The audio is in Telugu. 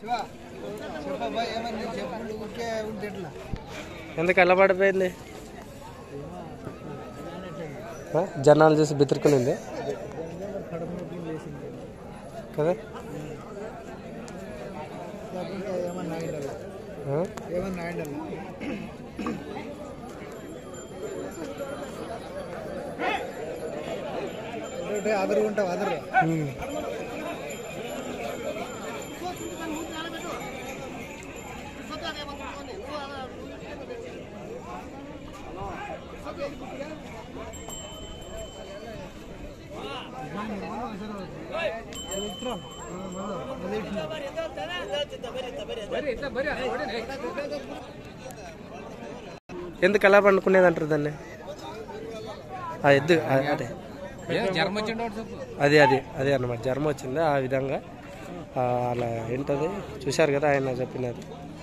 చెప్పబ్బా ఏమని చెప్పుకుంటూ ఊరికే ఉంటే ఎట్లా ఎందుకు ఎలా పడిపోయింది ఆ? జనాలు చూసి బితురుకునింది కడుపు నొప్పి లేచింది కదా లేకుంటే ఏమన్నా ఆయిండాలి ఆ? ఏమన్నా ఆయిండాలి ఒకటే అదరు ఉంటావు అదరు ఉమ్. ఎందుకు ఎలా పండుకునేది అంటారు దాన్ని ఆ ఎద్దు ఆ- అదే జ్వరం వచ్చిండో చెప్పు అది అది అదే అన్నమాట జ్వరం వచ్చింది ఆ విధంగా ఆ, అలా ఏంటది చూశారు కదా ఆయన చెప్పినది